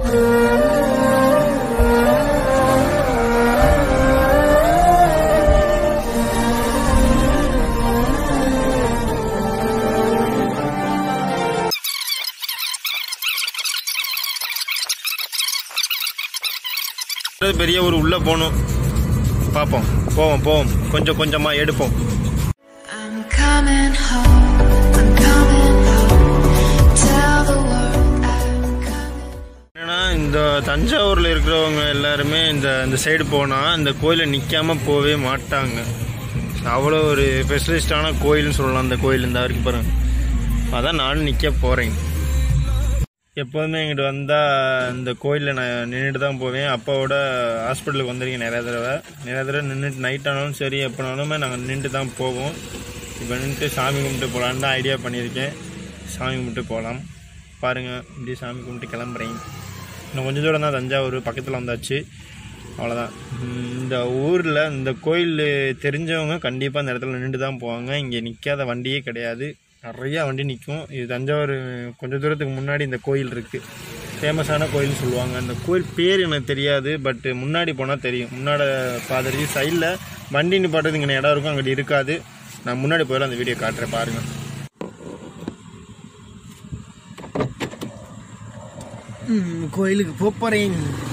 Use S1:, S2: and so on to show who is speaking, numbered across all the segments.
S1: பெரிய ஒரு உள்ள போகணும் பார்ப்போம் போவோம் போவோம் கொஞ்சம் கொஞ்சமா எடுப்போம்
S2: I'm coming home. I'm coming home. Tell the world I'm coming.
S1: ஏன்னா இந்த தஞ்சாவூர்ல இருக்கிறவங்க எல்லாருமே இந்த இந்த சைடு போனா இந்த கோயிலை நிக்காம போவே மாட்டாங்க அவ்வளோ ஒரு ஸ்பெஷலிஸ்டான கோயில்னு சொல்லலாம் அந்த கோயில் இந்த வரைக்கும் பாருங்க அதான் நானும் நிக்க போறேன் எப்போதுமே இங்கிட்டு வந்தால் இந்த கோயிலில் நான் நின்றுட்டு தான் போவேன் அப்பாவோட ஹாஸ்பிட்டலுக்கு வந்திருக்கேன் நிறைய தடவை நிறைய தடவை நின்றுட்டு நைட் ஆனாலும் சரி எப்போனாலுமே நாங்கள் நின்றுட்டு தான் போவோம் இப்போ நின்றுட்டு சாமி கும்பிட்டு போகலான்னு தான் ஐடியா பண்ணியிருக்கேன் சாமி கும்பிட்டு போகலாம் பாருங்கள் இப்படி சாமி கும்பிட்டு கிளம்புறேன் இன்னும் கொஞ்சம் தூரம் தான் தஞ்சாவூர் பக்கத்தில் வந்தாச்சு அவ்வளோதான் உம், இந்த ஊரில் இந்த கோயில் தெரிஞ்சவங்க கண்டிப்பாக இந்த இடத்துல நின்று தான் போவாங்க இங்கே நிற்காத வண்டியே கிடையாது நிறையா வண்டி நிற்கும் இது தஞ்சாவூர் கொஞ்சம் தூரத்துக்கு முன்னாடி இந்த கோயில் இருக்குது ஃபேமஸான கோயில்னு சொல்லுவாங்க அந்த கோயில் பேர் எனக்கு தெரியாது பட் முன்னாடி போனால் தெரியும் முன்னாடி பாதிரி சைடில் வண்டி நிப்பாட்டுறதுக்கு இங்கே இடம் இருக்கும் அங்கிட்டு இருக்காது நான் முன்னாடி போயில அந்த வீடியோ காட்டுறேன் பாருங்கள் கோயிலுக்கு போகிறேன்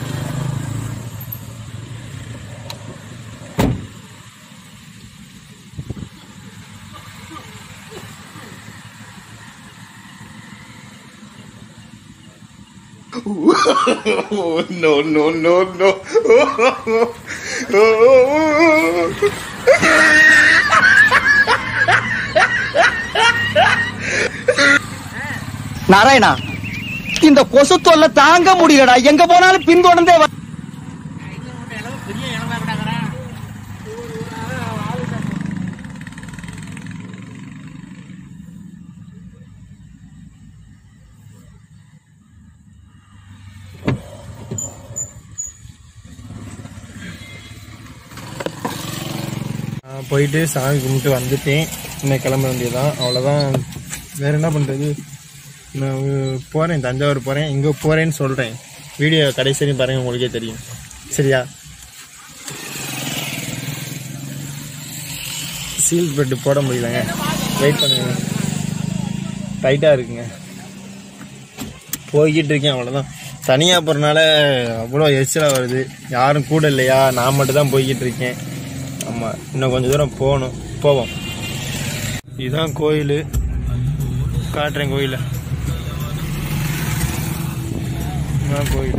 S3: Oh, no, no, no, no.
S4: Narayana இந்த கொசு தொல்லை தாங்க முடியலடா எங்க போனாலும் பின்தொடர்ந்தே வ-
S1: நான் போயிட்டு சாமி கும்பிட்டு வந்துட்டேன் இன்னும் கிளம்ப வேண்டியதான் அவ்வளோதான் வேற என்ன பண்ணுறது நான் போகிறேன் தஞ்சாவூர் போகிறேன் இங்கே போகிறேன்னு சொல்கிறேன் வீடியோ கடைசி வரையும் பாருங்க உங்களுக்கே தெரியும் சரியா சீல் பெட்டு போட முடியலங்க வெயிட் பண்ணுங்க டைட்டாக இருக்குங்க போய்கிட்டு இருக்கேன் அவ்வளோதான் தனியாக போகிறனால அவ்வளோ எரிச்சலாக வருது யாரும் கூட இல்லையா நான் மட்டும் தான் போய்கிட்டு இருக்கேன் ஆமாம் இன்னும் கொஞ்சம் தூரம் போகணும் போவோம் இதுதான் கோயில் காட்டுறேன் கோயிலை இதுதான் கோயில்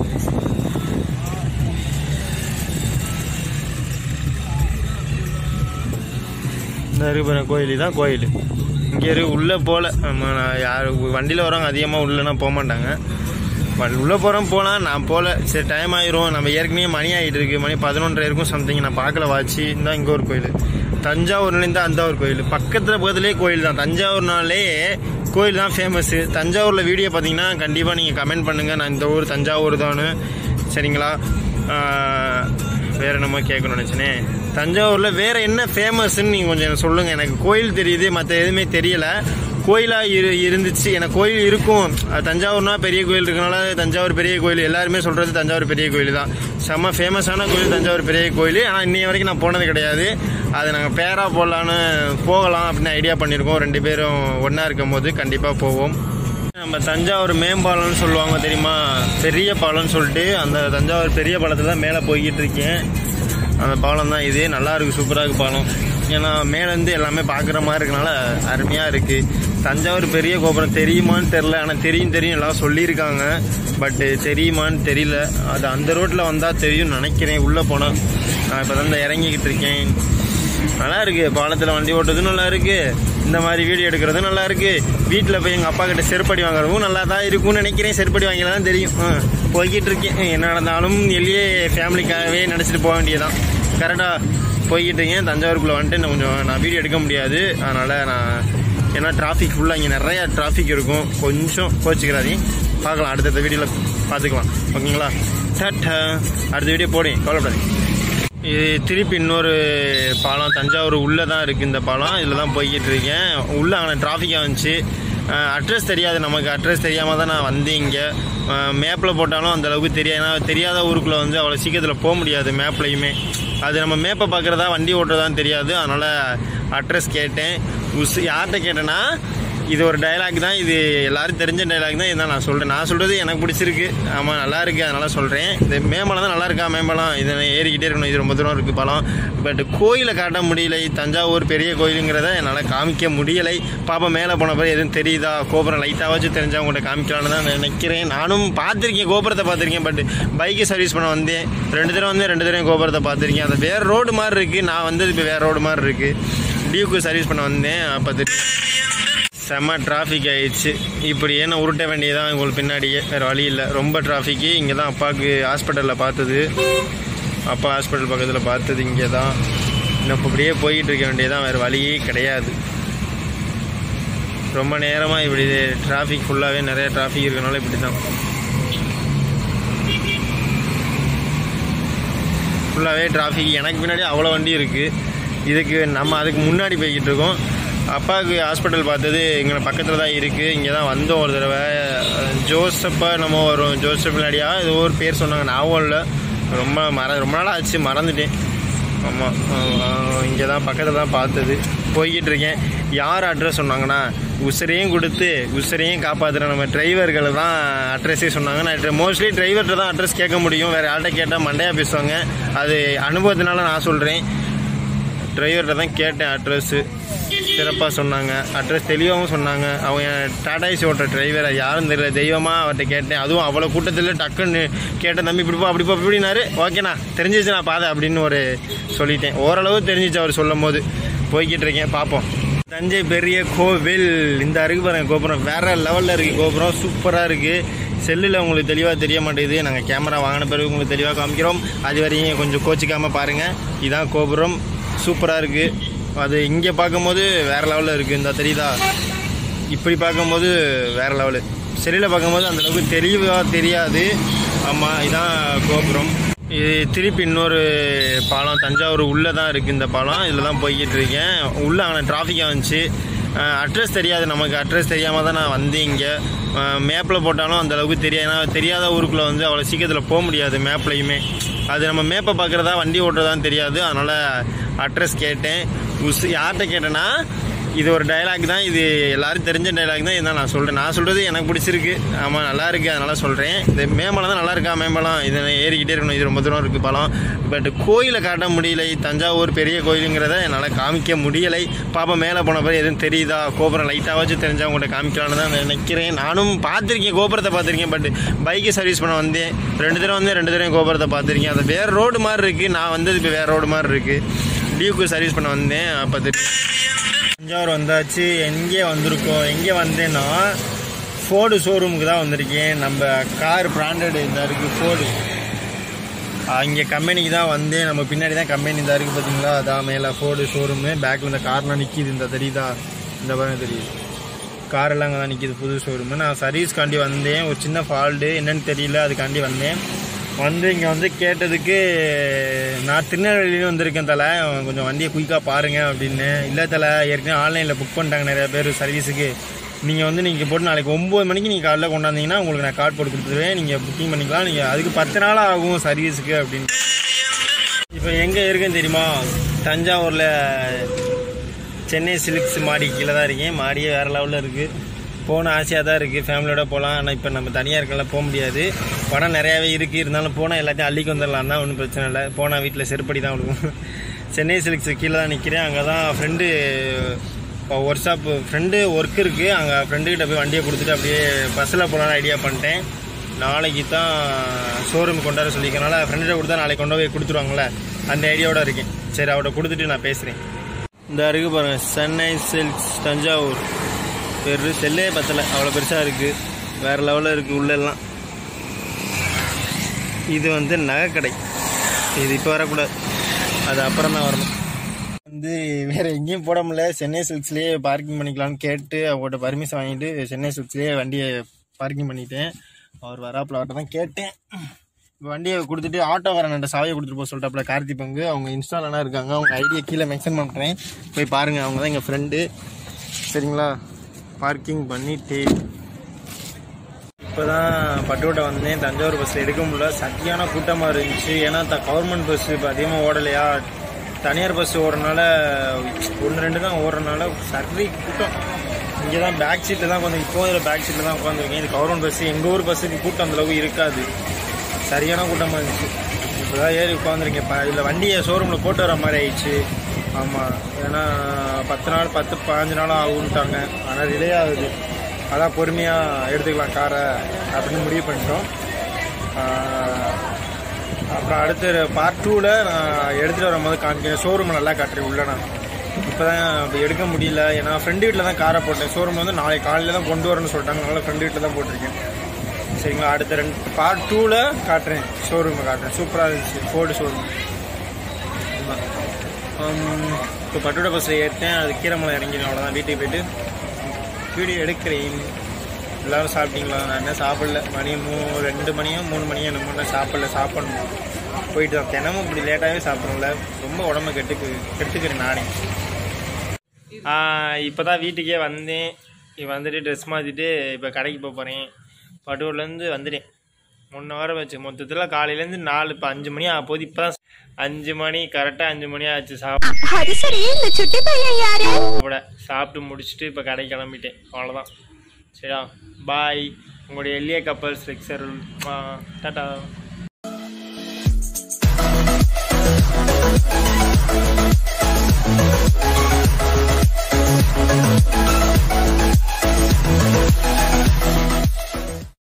S1: இந்த இருக்கு பாருங்க கோயில் இதுதான் கோயில் இங்கே இருக்கு உள்ளே போகல நம்ம நான் யார் வண்டியில் வரவங்க அதிகமாக உள்ளனா போக மாட்டாங்க வண்டி உள்ளே போகிறோம் போனால் நான் போகல சரி டைம் ஆயிரும் நம்ம ஏற்கனவே மணி ஆகிட்டு இருக்கு மணி பதினொன்றரை இருக்கும் சம்திங் நான் பார்க்கல வாட்சி இந்த இங்கே ஒரு கோயில் தஞ்சாவூர்லேருந்து அந்த ஒரு கோயில் பக்கத்தில் பக்கத்துலேயே கோயில் தான் தஞ்சாவூர்னாலே கோயில் தான் ஃபேமஸ்ஸு தஞ்சாவூரில் வீடியோ பார்த்தீங்கன்னா கண்டிப்பாக நீங்கள் கமெண்ட் பண்ணுங்கள் நான் இந்த ஊர் தஞ்சாவூர் தானு சரிங்களா ஆஹ், வேற என்னமோ கேட்கணும்னு நினச்சேனே தஞ்சாவூரில் வேற என்ன ஃபேமஸ்ன்னு நீங்கள் கொஞ்சம் எனக்கு சொல்லுங்கள் எனக்கு கோயில் தெரியுது மற்ற எதுவுமே தெரியல கோயிலாக இரு இருந்துச்சு எனக்கு கோயில் இருக்கும் அது தஞ்சாவூர்னா பெரிய கோயில் இருக்கனால தஞ்சாவூர் பெரிய கோயில் எல்லாருமே சொல்கிறது தஞ்சாவூர் பெரிய கோயில் தான் செம்ம ஃபேமஸான கோயில் தஞ்சாவூர் பெரிய கோயில் ஆனால் இன்னைய வரைக்கும் நான் போனது கிடையாது அதை நாங்கள் பேரா போடலான்னு போகலாம் அப்படின்னு ஐடியா பண்ணியிருக்கோம் ரெண்டு பேரும் ஒன்றா இருக்கும் போது கண்டிப்பாக போவோம் நம்ம தஞ்சாவூர் மேம்பாலம்னு சொல்லுவாங்க தெரியுமா பெரிய பாலம்னு சொல்லிட்டு அந்த தஞ்சாவூர் பெரிய பாலத்தில் தான் மேலே போய்கிட்டு இருக்கேன் அந்த பாலம் தான் இது நல்லா இருக்கு சூப்பராக இருக்கு பாலம் ஏன்னா மேலேருந்து எல்லாமே பார்க்குற மாதிரி இருக்கனால அருமையாக இருக்கு தஞ்சாவூர் பெரிய கோபுரம் தெரியுமான்னு தெரில ஆனால் தெரியும் தெரியும் எல்லாம் சொல்லியிருக்காங்க பட்டு தெரியுமான்னு தெரியல அது அந்த ரோட்டில் வந்தால் தெரியும்னு நினைக்கிறேன் உள்ளே போனால் நான் இப்போ தான் இறங்கிக்கிட்டு இருக்கேன் நல்லா இருக்கு பாலத்தில் வண்டி ஓட்டுறதும் நல்லா இருக்கு இந்த மாதிரி வீடியோ எடுக்கிறதும் நல்லா இருக்கு வீட்டில் போய் எங்கள் அப்பா கிட்ட செருப்படி வாங்குறதும் நல்லா தான் இருக்கும்னு நினைக்கிறேன் செருப்படி வாங்கினா தான் தெரியும் ஆ, போய்கிட்டு இருக்கேன் என்ன நடந்தாலும் வெளியே ஃபேமிலிக்காகவே நினச்சிட்டு போக வேண்டியதான் கரெக்டாக போய்கிட்டு இருக்கேன் தஞ்சாவூருக்குள்ளே வந்துட்டு இன்னும் கொஞ்சம் நான் வீடியோ எடுக்க முடியாது அதனால் நான் ஏன்னா டிராஃபிக் ஃபுல்லாக இங்கே நிறைய டிராஃபிக் இருக்கும் கொஞ்சம் கோச்சிக்கிறாதீங்க பார்க்கலாம் அடுத்தடுத்த வீடியோவில் பார்த்துக்கலாம் ஓகேங்களா டாட்டா அடுத்த வீடியோ போடுங்க கவலைப்படாதீங்க இது திருப்பி இன்னொரு பாலம் தஞ்சாவூர் உள்ளே தான் இருக்குது இந்த பாலம் இதில் தான் போய்கிட்டு இருக்கேன் உள்ளே ஆனால் டிராஃபிக்காக வந்துச்சு அட்ரஸ் தெரியாது நமக்கு அட்ரஸ் தெரியாமல் தான் நான் வந்தேன் இங்கே மேப்பில் போட்டாலும் அந்த அளவுக்கு தெரியாது ஏன்னா தெரியாத ஊருக்குள்ளே வந்து அவ்வளோ சீக்கிரத்தில் போக முடியாது மேப்லையுமே அது நம்ம மேப்பை பார்க்குறதா வண்டி ஓட்டுறதான்னு தெரியாது அதனால் அட்ரஸ் கேட்டேன் உஸ் யார்கிட்ட கேட்டேன்னா இது ஒரு டைலாக் தான் இது எல்லாரும் தெரிஞ்ச டைலாக் தான் இதான் நான் சொல்கிறேன் நான் சொல்கிறது எனக்கு பிடிச்சிருக்கு ஆமாம் நல்லா இருக்கு அதனால சொல்கிறேன் இந்த மேம்பலம் தான் நல்லா இருக்கா மேம்பலம் இதை நான் ஏறிக்கிட்டே இருக்கணும் இது ரொம்ப தூரம் இருக்குது பழம் பட் கோயிலை காட்ட முடியலை தஞ்சாவூர் பெரிய கோயிலுங்கிறத என்னால் காமிக்க முடியலை பாப்பா மேலே போன பிறகு எதுவும் தெரியுதா கோபுரம் லைட்டாக வச்சு தெரிஞ்சா உங்கள்கிட்ட காமிக்கலான்னு தான் நினைக்கிறேன் நானும் பார்த்துருக்கேன் கோபுரத்தை பார்த்துருக்கேன் பட் பைக்கு சர்வீஸ் பண்ண வந்தேன் ரெண்டு தடவை வந்து ரெண்டு தடவை கோபுரத்தை பார்த்துருக்கேன் அது வேறு ரோடு மாதிரி இருக்குது நான் வந்தது இப்போ வேறு ரோடு மாதிரி இருக்குது டியூக்கு சர்வீஸ் பண்ண வந்தேன் அப்போ தெரியும் செம்ம டிராஃபிக் ஆயிடுச்சு இப்படி என்ன உருட்ட வேண்டியதான் உங்களுக்கு பின்னாடியே வேறு வழி இல்லை ரொம்ப டிராஃபிக்கு இங்கே தான் அப்பாவுக்கு ஹாஸ்பிட்டலில் பார்த்தது அப்பா ஹாஸ்பிட்டல் பக்கத்தில் பார்த்தது இங்கே தான் இன்னும் இப்ப இப்படியே போயிட்டு இருக்க வேண்டியதான் வேறு வழியே கிடையாது ரொம்ப நேரமாக இப்படி டிராஃபிக் ஃபுல்லாகவே நிறைய டிராஃபிக் இருக்கனால இப்படி தான் ஃபுல்லாகவே டிராஃபிக் எனக்கு பின்னாடி அவ்வளோ வண்டி இருக்குது இதுக்கு நம்ம அதுக்கு முன்னாடி போய்கிட்டு இருக்கோம் அப்பாவுக்கு ஹாஸ்பிட்டல் பார்த்தது இங்கே பக்கத்தில் தான் இருக்குது இங்கே தான் வந்தோம் ஒரு தடவை அஹ் ஜோசப்பா நம்ம வரும் ஜோசப் இல்லாடியா ஏதோ ஒரு பேர் சொன்னாங்க ஞாபகம் இல்லை ரொம்ப மற ரொம்ப நாள் ஆச்சு மறந்துட்டேன் ஆமாம் இங்கே தான் பக்கத்தில் தான் பார்த்தது போய்கிட்டு இருக்கேன் யார் அட்ரஸ் சொன்னாங்கன்னா உசுரையும் கொடுத்து உசுரையும் காப்பாற்றுற நம்ம டிரைவர்களை தான் அட்ரஸே சொன்னாங்க நான் மோஸ்ட்லி டிரைவர்கிட்ட தான் அட்ரஸ் கேட்க முடியும் வேறு யார்கிட்ட கேட்டால் மண்டையாக பேசுவாங்க அது அனுபவத்தினால நான் சொல்கிறேன் டிரைவர்கிட்ட தான் கேட்டேன் அட்ரஸ்ஸு சிறப்பாக சொன்னாங்க அட்ரஸ் தெளிவாகவும் சொன்னாங்க அவங்க டாடா ஏசி ஓட்டுற டிரைவர் யாரும் தெரியல தெய்வமாக அவர்கிட்ட கேட்டேன் அதுவும் அவ்வளோ கூட்டத்தில் டக்குன்னு கேட்டேன் தம்பி இப்படிப்பா அப்படிப்பா இப்படினாரு ஓகேண்ணா தெரிஞ்சிச்சு நான் பாதை அப்படின்னு ஒரு சொல்லிட்டேன் ஓரளவு தெரிஞ்சிச்சு அவர் சொல்லும் போது போய்கிட்டு இருக்கேன் பார்ப்போம் தஞ்சை பெரிய கோவில் இந்த அருக்கு பாருங்க கோபுரம் வேற லெவலில் இருக்குது கோபுரம் சூப்பராக இருக்குது செல்லில் உங்களுக்கு தெளிவாக தெரிய மாட்டேங்குது நாங்கள் கேமரா வாங்கின பிறகு உங்களுக்கு தெளிவாக காமிக்கிறோம் அது வரையும் கொஞ்சம் கோச்சிக்காமல் பாருங்கள் இதான் கோபுரம் சூப்பராக இருக்குது அது இங்கே பார்க்கும்போது வேறு லெவலில் இருக்குது இந்த தெரியுதா இப்படி பார்க்கும்போது வேறு லெவலு செல்லில் பார்க்கும்போது அந்த அளவுக்கு தெளிவாக தெரியாது ஆமாம் இதான் கோபுரம் இது திருப்பி இன்னொரு பாலம் தஞ்சாவூர் உள்ளே தான் இருக்குது இந்த பாலம் இதில் தான் போய்கிட்டு இருக்கேன் உள்ளே ஆனால் டிராஃபிக்காக வந்துச்சு அட்ரஸ் தெரியாது நமக்கு அட்ரஸ் தெரியாமல் தான் நான் வந்தேன் இங்கே மேப்பில் போட்டாலும் அந்த அளவுக்கு தெரியாது ஏன்னா தெரியாத ஊருக்குள்ளே வந்து அவ்வளோ சீக்கிரத்தில் போக முடியாது மேப்லையுமே அது நம்ம மேப்பை பார்க்குறதா வண்டி ஓட்டுறதான்னு தெரியாது அதனால் அட்ரஸ் கேட்டேன் உஸ் யார்கிட்ட கேட்டேன்னா இது ஒரு டைலாக் தான் இது எல்லாரும் தெரிஞ்ச டைலாக் தான் இதான் நான் சொல்கிறேன் நான் சொல்கிறது எனக்கு பிடிச்சிருக்கு ஆமாம் நல்லா இருக்குது அதனால் சொல்கிறேன் இந்த மேம்பலம் தான் நல்லா இருக்கா மேம்பலம் இதை நான் ஏறிக்கிட்டே இருக்கணும் இது ரொம்ப தூரம் இருக்குது பழம் பட் கோயிலை காட்ட முடியலை தஞ்சாவூர் பெரிய கோயிலுங்கிறத என்னால் காமிக்க முடியலை பாப்பா மேலே போன பிறகு எதுவும் தெரியுதா கோபுரம் லைட்டாக வச்சு தெரிஞ்சா உங்கள்கிட்ட காமிக்கலான்னு தான் நினைக்கிறேன் நானும் பார்த்துருக்கேன் கோபுரத்தை பார்த்துருக்கேன் பட் பைக்கு சர்வீஸ் பண்ண வந்தேன் ரெண்டு தடவை வந்து ரெண்டு தடவை கோபுரத்தை பார்த்துருக்கேன் அது வேறு ரோடு மாதிரி இருக்குது நான் வந்தது இப்போ வேறு ரோடு மாதிரி இருக்குது டியூக்கு சர்வீஸ் பண்ண வந்தேன் அப்போ தெரியும் தஞ்சாவூர் வந்தாச்சு எங்கே வந்திருக்கோம் எங்கே வந்தேன்னா ஃபோர்டு ஷோரூமுக்கு தான் வந்திருக்கேன் நம்ம கார் பிராண்டட் இந்த இருக்குது ஃபோர்டு இங்கே கம்பெனிக்கு தான் வந்தேன் நம்ம பின்னாடி தான் கம்பெனி இந்த இருக்குது பார்த்தீங்களா அதான் மேலே ஃபோர்டு ஷோரூமு பேக்கில் இந்த கார்லாம் நிற்கிது இந்த தெரியுதா இந்த பாருங்க தெரியுது காரெல்லாம் அங்கே தான் நிற்கிது புது ஷோரூமு நான் சர்வீஸ்க்காண்டி வந்தேன் ஒரு சின்ன ஃபால்ட்டு என்னன்னு தெரியல அதுக்காண்டி வந்தேன் வந்து இங்கே வந்து கேட்டதுக்கு நான் திருநெல்வேலியிலும் வந்திருக்கேன் தலை கொஞ்சம் வண்டியை குயிக்காக பாருங்க அப்படின்னு இல்லை தலை ஏற்கனவே ஆன்லைனில் புக் பண்ணிட்டாங்க நிறைய பேர் சர்வீஸுக்கு நீங்கள் வந்து நீங்கள் போட்டு நாளைக்கு ஒம்பது மணிக்கு நீங்கள் காலைல கொண்டாந்தீங்கன்னா உங்களுக்கு நான் கார்டு போட்டு கொடுத்துருவேன் நீங்கள் புக்கிங் பண்ணிக்கலாம் நீங்கள் அதுக்கு பத்து நாள் ஆகும் சர்வீஸுக்கு அப்படின்னு இப்போ எங்கே இருக்குன்னு தெரியுமா தஞ்சாவூரில் சென்னை சில்க்ஸ் மாடி கீழே தான் இருக்கேன் மாடியே வேறு லெவலில் இருக்குது போன ஆசையாக தான் இருக்குது ஃபேமிலியோட போகலாம் ஆனால் இப்போ நம்ம தனியாக இருக்கலாம் போக முடியாது படம் நிறையாவே இருக்குது இருந்தாலும் போனால் எல்லாத்தையும் அள்ளிக்கு வந்துடலாம் தான் ஒன்றும் பிரச்சனை இல்லை போனால் வீட்டில் செருப்படி தான் விடுவோம் சென்னை சில்க்ஸ் கீழே தான் நிற்கிறேன் அங்கே தான் friend workshop friend work இருக்குது அங்கே ஃப்ரெண்டுக்கிட்ட போய் வண்டியை கொடுத்துட்டு அப்படியே பஸ்ஸில் போகலான்னு ஐடியா பண்ணிட்டேன் நாளைக்கு தான் ஷோரூம் கொண்டாட சொல்லிக்கிறனால ஃப்ரெண்ட்கிட்ட கொடுத்தா நாளைக்கு கொண்டு போய் கொடுத்துருவாங்களே அந்த ஐடியாவோட இருக்கேன் சரி அவட்ட கொடுத்துட்டு நான் பேசுகிறேன் இந்த இருக்கு பாருங்க சென்னை சில்க்ஸ் தஞ்சாவூர் பெரு செல்லே பத்தலை அவ்வளோ பெருசாக இருக்குது வேறு லெவலில் இருக்குது உள்ளெல்லாம் இது வந்து நகைக்கடை இது இப்போ வரக்கூடாது அது அப்புறம் தான் வரணும் வந்து வேற எங்கேயும் போட முடியல சென்னை சில்க்ஸ்லேயே பார்க்கிங் பண்ணிக்கலாம்னு கேட்டு அவங்கள்ட்ட பர்மிஷன் வாங்கிட்டு சென்னை சில்க்ஸ்லேயே வண்டியை பார்க்கிங் பண்ணிட்டேன் அவர் வராப்புல அவர்கிட்ட தான் கேட்டேன் இப்போ வண்டியை கொடுத்துட்டு ஆட்டோ வரண்ட சாவியை கொடுத்துட்டு போக சொல்லிட்டாப்புல கார்த்தி பங்கு அவங்க இன்ஸ்டாலனா இருக்காங்க அவங்க ஐடியா கீழே மென்ஷன் பண்ணுறேன் போய் பாருங்கள் அவங்க தான் எங்கள் ஃப்ரெண்டு சரிங்களா பார்க்கிங் பண்ணிட்டு இப்போ தான் பட்டுக்கோட்டை வந்தேன் தஞ்சாவூர் பஸ் எடுக்க முடியல சத்தியான கூட்டமாக இருந்துச்சு ஏன்னா த கவர்மெண்ட் பஸ் இப்போ அதிகமாக ஓடலையா தனியார் பஸ் ஓடுறனால ஒன்று ரெண்டு தான் ஓடுறனால சரி கூட்டம் இங்கே தான் பேக் சீட்டில் தான் கொஞ்சம் இப்போ இதில் பேக் சீட்டில் தான் உட்காந்துருக்கேன் இது கவர்மெண்ட் பஸ் எங்கள் ஊர் பஸ்ஸுக்கு கூட்டம் அந்தளவுக்கு இருக்காது சரியான கூட்டமாக இருந்துச்சு இப்போ தான் ஏறி உட்காந்துருக்கேன் இப்போ இதில் வண்டியை ஷோரூமில் போட்டு வர மாதிரி ஆயிடுச்சு ஆமாம் ஏன்னா பத்து நாள் பத்து பாஞ்சு நாள் ஆகுன்ட்டாங்க ஆனால் டிலே ஆகுது அதான் பொறுமையாக எடுத்துக்கலாம் காரை அப்படின்னு முடிவு பண்ணிட்டோம் ஆஹ் அப்புறம் அடுத்து பார்ட் டூவில் நான் எடுத்துகிட்டு வரும்போது காமிக்கிறேன் ஷோரூம் நல்லா காட்டுறேன் உள்ள நான் இப்போ தான் இப்போ எடுக்க முடியல ஏன்னா ஃப்ரெண்டு வீட்டில் தான் காரை போட்டேன் ஷோரூம் வந்து நாளைக்கு காலையில் தான் கொண்டு வரேன்னு சொல்லிட்டாங்க அதனால ஃப்ரெண்டு வீட்டில் தான் போட்டிருக்கேன் சரிங்களா அடுத்த ரெண்டு பார்ட் டூவில் காட்டுறேன் ஷோரூமை காட்டுறேன் சூப்பராக இருந்துச்சு ஃபோர்டு ஷோரூம் இப்போ பட்டோட பஸ்ஸில் ஏற்றேன் அது கீரமலை இறங்கிடும் அவ்வளோதான் வீட்டுக்கு போயிட்டு வீடியோ எடுக்கிறேன் எல்லாரும் சாப்பிட்டீங்களா நான் என்ன சாப்பிடல மணி மூ ரெண்டு மணியும் மூணு மணியும் என்னமோ நான் சாப்பிடல சாப்பிடணும் போயிட்டு தான் தினமும் இப்படி லேட்டாகவே சாப்பிடணும்ல ரொம்ப உடம்ப கெட்டுக்கு கெட்டுக்கிறேன் நானே இப்போ தான் வீட்டுக்கே வந்தேன் இப்போ வந்துட்டு ட்ரெஸ் மாற்றிட்டு இப்போ கடைக்கு போக போகிறேன் பட்டூர்லேருந்து வந்துட்டேன் ஒன்று வாரம் வச்சு மொத்தத்தில் காலையிலேருந்து நாலு இப்போ அஞ்சு மணி ஆக போகுது இப்போ தான் அஞ்சு மணி கரெக்டாக அஞ்சு மணி ஆச்சு சாப்பிட
S5: அது சரி இந்த சுட்டி பையன் யாரு
S1: கூட சாப்பிட்டு முடிச்சுட்டு இப்போ கடைக்கு கிளம்பிட்டேன் அவ்வளோதான் சரியா பாய் உங்களுடைய எளிய கப்பல்ஸ் லெக்சர் டாட்டா